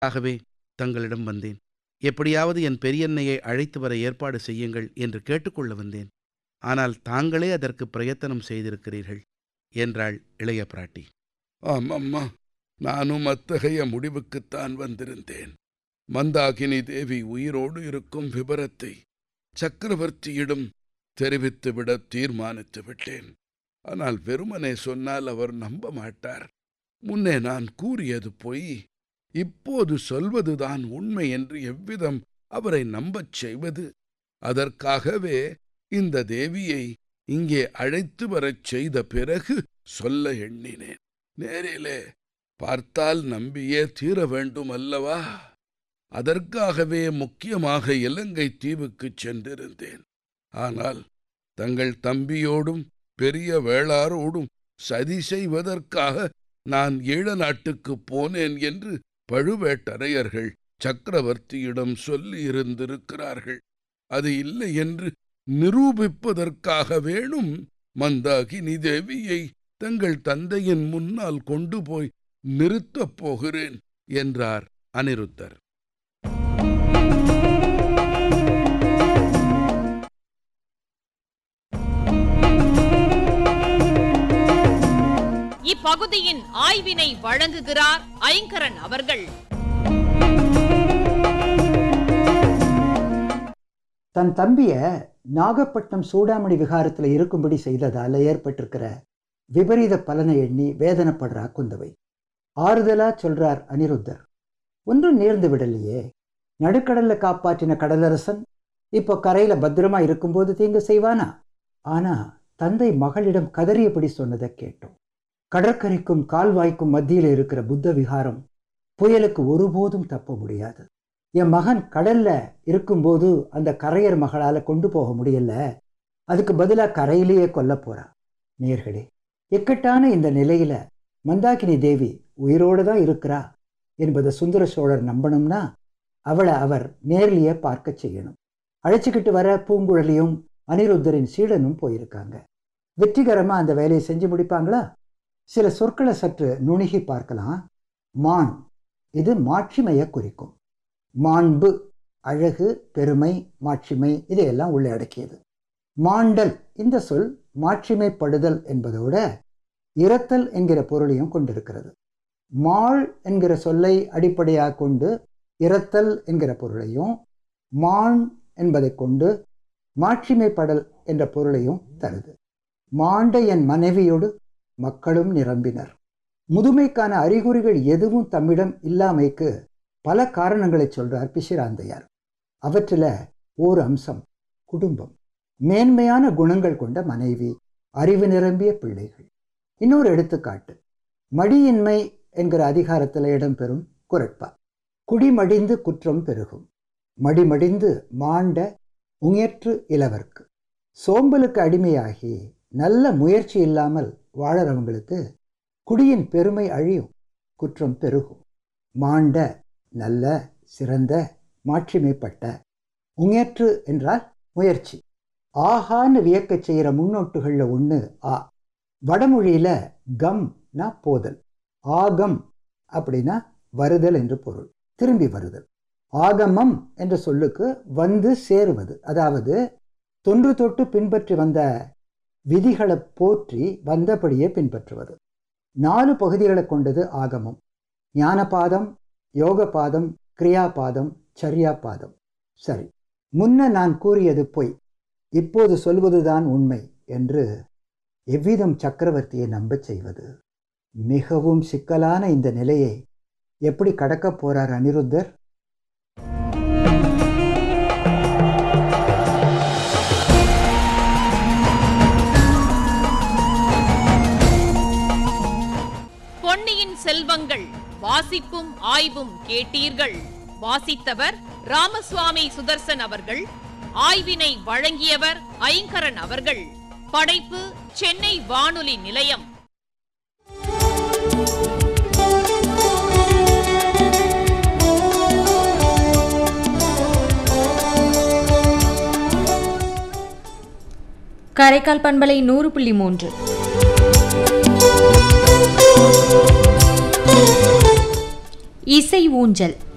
ஆகவே தங்களிடம் வந்தேன் எப்படியாவது என் பெரியன்னையை அழைத்து வர ஏற்பாடு செய்யுங்கள் என்று கேட்டுக்கொள்ள வந்தேன் ஆனால் தாங்களே அதற்கு பிரயத்தனம் செய்திருக்கிறீர்கள் என்றாள் இளைய பிராட்டி ஆமம்மா நானும் அத்தகைய முடிவுக்குத்தான் வந்திருந்தேன் மந்தாகினி தேவி உயிரோடு இருக்கும் விபரத்தை சக்கரவர்த்தியிடம் தெரிவித்துவிட தீர்மானித்து விட்டேன் ஆனால் வெறுமனே சொன்னால் அவர் நம்ப மாட்டார் முன்னே நான் கூறியது பொய் இப்போது சொல்வதுதான் உண்மை என்று எவ்விதம் அவரை நம்பச் செய்வது அதற்காகவே இந்த தேவியை இங்கே அழைத்து வரச் செய்த பிறகு சொல்ல எண்ணினேன் நேரிலே பார்த்தால் நம்பியே தீர வேண்டும் அல்லவா அதற்காகவே முக்கியமாக இலங்கை தீவுக்குச் சென்றிருந்தேன் ஆனால் தங்கள் தம்பியோடும் பெரிய வேளாரோடும் சதி செய்வதற்காக நான் ஈழ நாட்டுக்குப் போனேன் என்று பழுவேட்டரையர்கள் சக்கரவர்த்தியிடம் சொல்லி இருந்திருக்கிறார்கள் அது இல்லை என்று நிரூபிப்பதற்காக வேணும் மந்தாகினி தேவியை தங்கள் தந்தையின் முன்னால் கொண்டு போய் நிறுத்தப் போகிறேன் என்றார் அனிருத்தர் இப்பகுதியின் ஆய்வினை வழங்குகிறார் ஐங்கரன் அவர்கள் தன் தம்பிய நாகப்பட்டினம் சூடாமணி விகாரத்துல இருக்கும்படி செய்ததால ஏற்பட்டிருக்கிற விபரீத பலனை எண்ணி வேதனைப்படுறா குந்தவை ஆறுதலா சொல்றார் அனிருத்தர் ஒன்றும் நேர்ந்து விடலையே நடுக்கடல்ல காப்பாற்றின கடலரசன் இப்போ கரையில பத்திரமா இருக்கும்போது தீங்கு செய்வானா ஆனா தந்தை மகளிடம் கதறியபடி சொன்னதை கேட்டோம் கடற்கரைக்கும் கால்வாய்க்கும் மத்தியில் இருக்கிற புத்த விகாரம் புயலுக்கு ஒருபோதும் தப்ப முடியாது என் மகன் கடல்ல இருக்கும்போது அந்த கரையர் மகளால கொண்டு போக முடியல அதுக்கு பதிலா கரையிலேயே கொல்ல போறா நேர்களே இக்கட்டான இந்த நிலையில மந்தாகினி தேவி உயிரோடு தான் இருக்கிறா என்பதை சுந்தர சோழர் நம்பணும்னா அவளை அவர் நேர்லயே பார்க்க செய்யணும் அழைச்சிக்கிட்டு வர பூங்குழலியும் அனிருத்தரின் சீடனும் போயிருக்காங்க வெற்றிகரமா அந்த வேலையை செஞ்சு முடிப்பாங்களா சில சொற்களை சற்று நுணுகி பார்க்கலாம் மான் இது மாட்சிமையை குறிக்கும் மாண்பு அழகு பெருமை மாட்சிமை இதையெல்லாம் உள்ளே அடக்கியது மாண்டல் இந்த சொல் மாட்சிமைப்படுதல் என்பதோட இரத்தல் என்கிற பொருளையும் கொண்டிருக்கிறது மாள் என்கிற சொல்லை அடிப்படையாக கொண்டு இரத்தல் என்கிற பொருளையும் மான் என்பதை கொண்டு மாட்சிமைப்படல் என்ற பொருளையும் தருது மாண்ட என் மனைவியோடு மக்களும் நிரம்பினர் முதுமைக்கான அறிகுறிகள் எதுவும் தம்மிடம் இல்லாமைக்கு பல காரணங்களை சொல்றார் பிசிராந்தையார் அவற்றில் ஓர் அம்சம் குடும்பம் மேன்மையான குணங்கள் கொண்ட மனைவி அறிவு நிரம்பிய பிள்ளைகள் இன்னொரு எடுத்துக்காட்டு மடியின்மை என்கிற அதிகாரத்தில் இடம்பெறும் குரட்பா குடிமடிந்து குற்றம் பெருகும் மடிமடிந்து மாண்ட உயற்று இளவர்க்கு சோம்பலுக்கு அடிமையாகி நல்ல முயற்சி இல்லாமல் வாழறவங்களுக்கு குடியின் பெருமை அழியும் குற்றம் பெருகும் மாண்ட நல்ல சிறந்த மாட்சிமைப்பட்ட உயற்று என்றால் முயற்சி ஆகான்னு வியக்கச் செய்கிற முன்னோட்டுகளில் ஒன்று ஆ வடமொழியில் கம்னா போதல் ஆகம் அப்படின்னா வருதல் என்று பொருள் திரும்பி வருதல் ஆகமம் என்ற சொல்லுக்கு வந்து சேருவது அதாவது தொன்று தொட்டு பின்பற்றி வந்த விதிகளை போற்றி வந்தபடியே பின்பற்றுவது நாலு பகுதிகளை கொண்டது ஆகமம் ஞானபாதம் யோகபாதம் கிரியாபாதம் சரியாபாதம் சரி முன்ன நான் கூறியது பொய் இப்போது சொல்வதுதான் உண்மை என்று எவ்விதம் சக்கரவர்த்தியை நம்பச் செய்வது மிகவும் சிக்கலான இந்த நிலையை எப்படி கடக்கப் போறார் அனிருத்தர் பொன்னியின் செல்வங்கள் வாசிப்பும் ஆய்வும் கேட்டீர்கள் வாசித்தவர் ராமசுவாமி சுதர்சன் அவர்கள் ஆய்வினை வழங்கியவர் ஐங்கரன் அவர்கள் படைப்பு சென்னை வானொலி நிலையம் காரைக்கால் பண்பலை நூறு புள்ளி மூன்று இசை ஊஞ்சல்